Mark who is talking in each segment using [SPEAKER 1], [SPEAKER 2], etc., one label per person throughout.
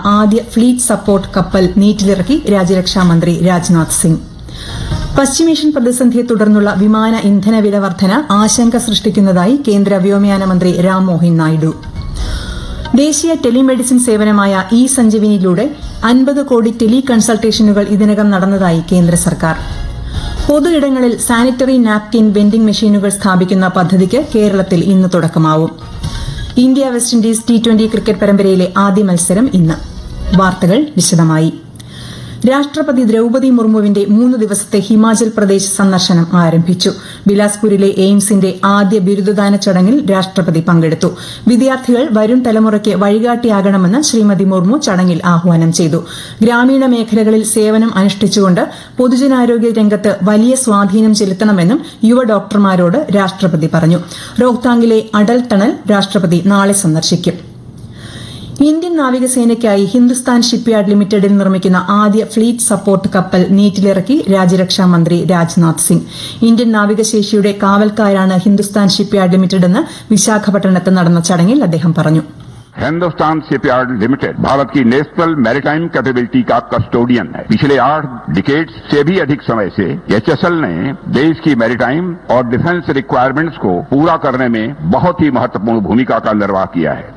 [SPEAKER 1] ആദ്യ fleet support കപ്പൽ നീറ്റിലിറക്കി രാജ്യരക്ഷാമന്ത്രി രാജ്നാഥ് സിംഗ് പശ്ചിമേഷ്യൻ പ്രതിസന്ധിയെ തുടർന്നുള്ള വിമാന ഇന്ധന വില വർധന ആശങ്ക സൃഷ്ടിക്കുന്നതായി കേന്ദ്ര വ്യോമയാന മന്ത്രി രാംമോഹൻ നായിഡു ദേശീയ ടെലിമെഡിസിൻ സേവനമായ ഇ സഞ്ജീവിനിയിലൂടെ അൻപത് കോടി ടെലി കൺസൾട്ടേഷനുകൾ ഇതിനകം നടന്നതായി കേന്ദ്ര സർക്കാർ പൊതു ഇടങ്ങളിൽ സാനിറ്ററി നാപ്കിൻ വെൻഡിംഗ് മെഷീനുകൾ സ്ഥാപിക്കുന്ന പദ്ധതിക്ക് കേരളത്തിൽ ഇന്ന് തുടക്കമാവും India West Indies T twenty cricket പരമ്പരയിലെ ആദ്യ മത്സരം ഇന്ന് വാർത്തകൾ വിശദമായി രാഷ്ട്രപതി ദ്രൌപതി മുർമുവിന്റെ മൂന്ന് ദിവസത്തെ ഹിമാചൽ പ്രദേശ് സന്ദർശനം ആരംഭിച്ചു ബിലാസ്പൂരിലെ എയിംസിന്റെ ആദ്യ ബിരുദദാന ചടങ്ങിൽ രാഷ്ട്രപതി പങ്കെടുത്തു വിദ്യാർത്ഥികൾ വരും തലമുറയ്ക്ക് വഴികാട്ടിയാകണമെന്ന് ശ്രീമതി മുർമു ചടങ്ങിൽ ആഹ്വാനം ചെയ്തു ഗ്രാമീണ മേഖലകളിൽ സേവനം അനുഷ്ഠിച്ചുകൊണ്ട് പൊതുജനാരോഗ്യ രംഗത്ത് വലിയ സ്വാധീനം ചെലുത്തണമെന്നും യുവ ഡോക്ടർമാരോട് രാഷ്ട്രപതി പറഞ്ഞു റോഹ്താങ്ങിലെ അടൽ ടണൽ രാഷ്ട്രപതി നാളെ സന്ദർശിക്കും ഇന്ത്യൻ നാവികസേനയ്ക്കായി ഹിന്ദുസ്ഥാൻ ഷിപ്പ്യാർഡ് ലിമിറ്റഡിൽ നിർമ്മിക്കുന്ന ആദ്യ ഫ്ലീറ്റ് സപ്പോർട്ട് കപ്പൽ നീറ്റിലിറക്കി രാജ്യരക്ഷാ മന്ത്രി രാജ്നാഥ് സിംഗ് ഇന്ത്യൻ നാവികശേഷിയുടെ കാവൽക്കാരാണ് ഹിന്ദുസ്ഥാൻ ഷിപ്പ്യാർഡ് ലിമിറ്റഡെന്ന് വിശാഖപട്ടണത്ത് നടന്ന ചടങ്ങിൽ അദ്ദേഹം പറഞ്ഞു
[SPEAKER 2] हिंदुस्तान शिपयार्ड लिमिटेड भारत की नेशनल मैरिटाइम कैपेबिलिटी का कस्टोडियन है पिछले आठ डिकेट्स से भी अधिक समय से एचएसएल ने देश की मैरिटाइम और डिफेंस रिक्वायरमेंट्स को पूरा करने में बहुत ही महत्वपूर्ण भूमिका का निर्वाह किया है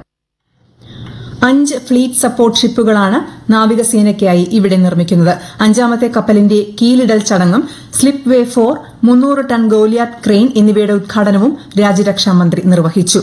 [SPEAKER 1] അഞ്ച് ഫ്ലീറ്റ് സപ്പോർട്ട് ഷിപ്പുകളാണ് നാവികസേനയ്ക്കായി ഇവിടെ നിർമ്മിക്കുന്നത് അഞ്ചാമത്തെ കപ്പലിന്റെ കീലിടൽ ചടങ്ങും സ്ലിപ്പ് വേ ഫോർ മുന്നൂറ് ടൺ ഗോലിയാത്ത് ക്രെയിൻ എന്നിവയുടെ ഉദ്ഘാടനവും രാജ്യരക്ഷാമന്ത്രി നിർവഹിച്ചു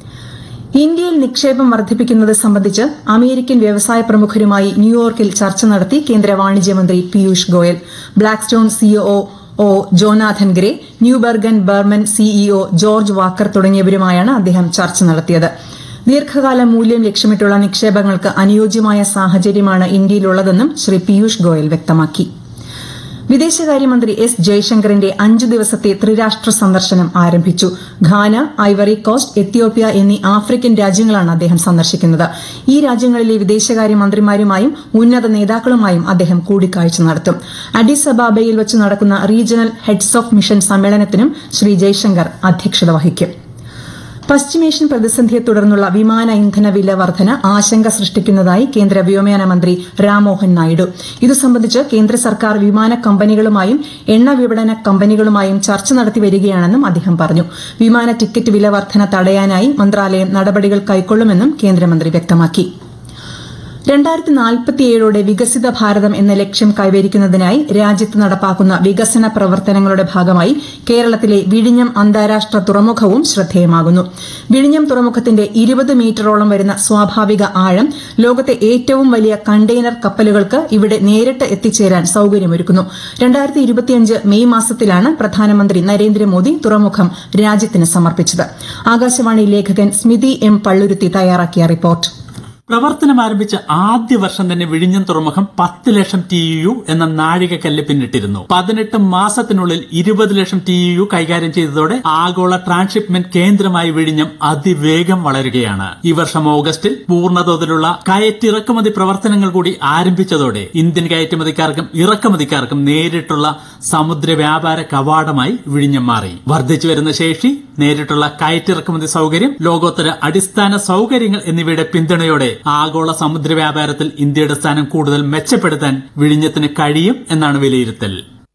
[SPEAKER 1] ഇന്ത്യയിൽ നിക്ഷേപം വർദ്ധിപ്പിക്കുന്നത് സംബന്ധിച്ച് അമേരിക്കൻ വ്യവസായ പ്രമുഖരുമായി ന്യൂയോർക്കിൽ ചർച്ച നടത്തി കേന്ദ്ര വാണിജ്യമന്ത്രി പീയൂഷ് ഗോയൽ ബ്ലാക്ക്സ്റ്റോൺ സിഇഒ ഒ Jonathan Gray Neuberger Berman CEO George Walker തുടങ്ങിയവരുമായാണ് അദ്ദേഹം ചർച്ച നടത്തിയത് ദീർഘകാല മൂല്യം ലക്ഷ്യമിട്ടുള്ള നിക്ഷേപങ്ങൾക്ക് അനുയോജ്യമായ സാഹചര്യമാണ് ഇന്ത്യയിലുള്ളതെന്നും ശ്രീ പീയൂഷ് ഗോയൽ വ്യക്തമാക്കി വിദേശകാര്യമന്ത്രി എസ് ജയശങ്കറിന്റെ അഞ്ചു ദിവസത്തെ ത്രിരാഷ്ട്ര സന്ദർശനം ആരംഭിച്ചു ഘാന ഐവറി കോസ്റ്റ് എത്യോപ്യ എന്നീ ആഫ്രിക്കൻ രാജ്യങ്ങളാണ് അദ്ദേഹം സന്ദർശിക്കുന്നത് ഈ രാജ്യങ്ങളിലെ വിദേശകാര്യമന്ത്രിമാരുമായും ഉന്നത നേതാക്കളുമായും അദ്ദേഹം കൂടിക്കാഴ്ച നടത്തും അഡിസ് അബാബയിൽ വെച്ച് നടക്കുന്ന റീജിയണൽ ഹെഡ്സ് ഓഫ് മിഷൻ സമ്മേളനത്തിനും ശ്രീ ജയശങ്കർ അധ്യക്ഷത വഹിക്കും പശ്ചിമേഷ്യൻ പ്രതിസന്ധിയെ തുടർന്നുള്ള വിമാന ഇന്ധന വില വർധന ആശങ്ക സൃഷ്ടിക്കുന്നതായി കേന്ദ്ര വ്യോമയാന മന്ത്രി രാംമോഹൻ നായിഡു ഇതു സംബന്ധിച്ച് കേന്ദ്ര സർക്കാർ വിമാന കമ്പനികളുമായും എണ്ണ വിപണന കമ്പനികളുമായും ചർച്ച നടത്തി വരികയാണെന്നും അദ്ദേഹം പറഞ്ഞു വിമാന ടിക്കറ്റ് വില വർധന തടയാനായി മന്ത്രാലയം നടപടികൾ കൈക്കൊള്ളുമെന്നും കേന്ദ്രമന്ത്രി വ്യക്തമാക്കി രണ്ടായിരത്തി നാൽപ്പത്തിയേഴോടെ വികസിത ഭാരതം എന്ന ലക്ഷ്യം കൈവരിക്കുന്നതിനായി രാജ്യത്ത് നടപ്പാക്കുന്ന വികസന പ്രവർത്തനങ്ങളുടെ ഭാഗമായി കേരളത്തിലെ വിഴിഞ്ഞം അന്താരാഷ്ട്ര തുറമുഖവും ശ്രദ്ധേയമാകുന്നു വിഴിഞ്ഞം തുറമുഖത്തിന്റെ ഇരുപത് മീറ്ററോളം വരുന്ന സ്വാഭാവിക ആഴം ലോകത്തെ ഏറ്റവും വലിയ കണ്ടെയ്നർ കപ്പലുകൾക്ക് ഇവിടെ നേരിട്ട് എത്തിച്ചേരാൻ സൌകര്യമൊരുക്കുന്നു രണ്ടായിരത്തി ഇരുപത്തിയഞ്ച് മെയ് മാസത്തിലാണ് പ്രധാനമന്ത്രി നരേന്ദ്രമോദി തുറമുഖം രാജ്യത്തിന് സമർപ്പിച്ചത് ആകാശവാണി ലേഖകൻ സ്മിതി എം പള്ളുരുത്തി തയ്യാറാക്കിയ റിപ്പോർട്ട്
[SPEAKER 3] പ്രവർത്തനം ആരംഭിച്ച ആദ്യ വർഷം തന്നെ വിഴിഞ്ഞം തുറമുഖം പത്ത് ലക്ഷം ടി യു എന്ന നാഴികക്കല്ല് പിന്നിട്ടിരുന്നു പതിനെട്ട് മാസത്തിനുള്ളിൽ ഇരുപത് ലക്ഷം ടി യു കൈകാര്യം ചെയ്തതോടെ ആഗോള ട്രാൻസ്ഷിപ്മെന്റ് കേന്ദ്രമായി വിഴിഞ്ഞം അതിവേഗം വളരുകയാണ് ഈ വർഷം ഓഗസ്റ്റിൽ പൂർണ്ണതോതിലുള്ള കയറ്റിറക്കുമതി പ്രവർത്തനങ്ങൾ കൂടി ആരംഭിച്ചതോടെ ഇന്ത്യൻ കയറ്റുമതിക്കാർക്കും ഇറക്കുമതിക്കാർക്കും നേരിട്ടുള്ള സമുദ്ര വ്യാപാര കവാടമായി വിഴിഞ്ഞം മാറി വർദ്ധിച്ചു വരുന്ന ശേഷി നേരിട്ടുള്ള കയറ്റിറക്കുമതി സൌകര്യം ലോകോത്തര അടിസ്ഥാന സൌകര്യങ്ങൾ എന്നിവയുടെ പിന്തുണയോടെ ആഗോള സമുദ്ര വ്യാപാരത്തിൽ ഇന്ത്യയുടെ സ്ഥാനം കൂടുതൽ മെച്ചപ്പെടുത്താൻ വിഴിഞ്ഞത്തിന് കഴിയും എന്നാണ് വിലയിരുത്തൽ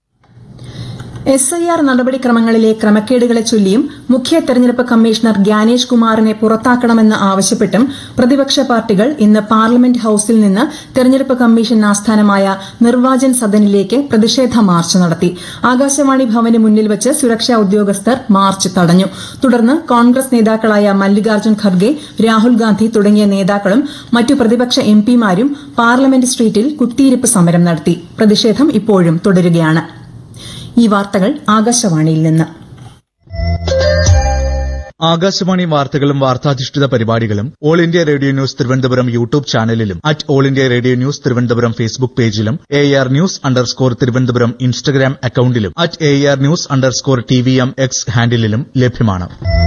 [SPEAKER 1] എസ് ഐ ആർ നടപടിക്രമങ്ങളിലെ ക്രമക്കേടുകളെ ചൊല്ലിയും മുഖ്യ തെരഞ്ഞെടുപ്പ് കമ്മീഷണർ ഗ്യാനേഷ് കുമാറിനെ പുറത്താക്കണമെന്ന് ആവശ്യപ്പെട്ടും പ്രതിപക്ഷ പാർട്ടികൾ ഇന്ന് പാർലമെന്റ് ഹൌസിൽ നിന്ന് തെരഞ്ഞെടുപ്പ് കമ്മീഷൻ ആസ്ഥാനമായ നിർവാചൻ സദനിലേക്ക് പ്രതിഷേധ മാർച്ച് നടത്തി ആകാശവാണി ഭവന് മുന്നിൽ വെച്ച് സുരക്ഷാ ഉദ്യോഗസ്ഥർ മാർച്ച് തടഞ്ഞു തുടർന്ന് കോൺഗ്രസ് നേതാക്കളായ മല്ലികാർജ്ജുൻ ഖർഗെ രാഹുൽ ഗാന്ധി തുടങ്ങിയ നേതാക്കളും മറ്റു പ്രതിപക്ഷ എംപിമാരും പാർലമെന്റ് സ്ട്രീറ്റിൽ കുത്തിയിരിപ്പ് സമരം നടത്തി പ്രതിഷേധം ഇപ്പോഴും തുടരുകയാണ് ഈ വാർത്തകൾ ആകാശവാണിയിൽ നിന്ന്
[SPEAKER 4] ആകാശവാണി വാർത്തകളും വാർത്താധിഷ്ഠിത പരിപാടികളും all India radio news Thiruvananthapuram YouTube ചാനലിലും at all India radio news Thiruvananthapuram Facebook പേജിലും A R news underscore Thiruvananthapuram Instagram അക്കൌണ്ടിലും at A R news underscore T V M X ഹാൻഡിലും ലഭ്യമാണ്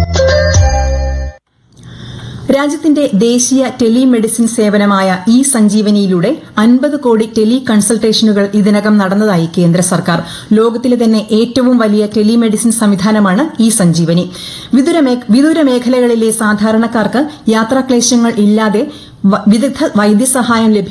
[SPEAKER 1] രാജ്യത്തിന്റെ ദേശീയ ടെലിമെഡിസിൻ സേവനമായ ഇ സഞ്ജീവനിയിലൂടെ അൻപത് കോടി ടെലി കൺസൾട്ടേഷനുകൾ ഇതിനകം നടന്നതായി കേന്ദ്ര സർക്കാർ ലോകത്തിലെ തന്നെ ഏറ്റവും വലിയ ടെലിമെഡിസിൻ സംവിധാനമാണ് ഇ സഞ്ജീവനി വിദൂര മേ- വിദൂര മേഖലകളിലെ സാധാരണക്കാർക്ക് യാത്രാക്ലേശങ്ങൾ ഇല്ലാതെ വ- വിദഗ്ധ വൈദ്യസഹായം ലഭിക്കും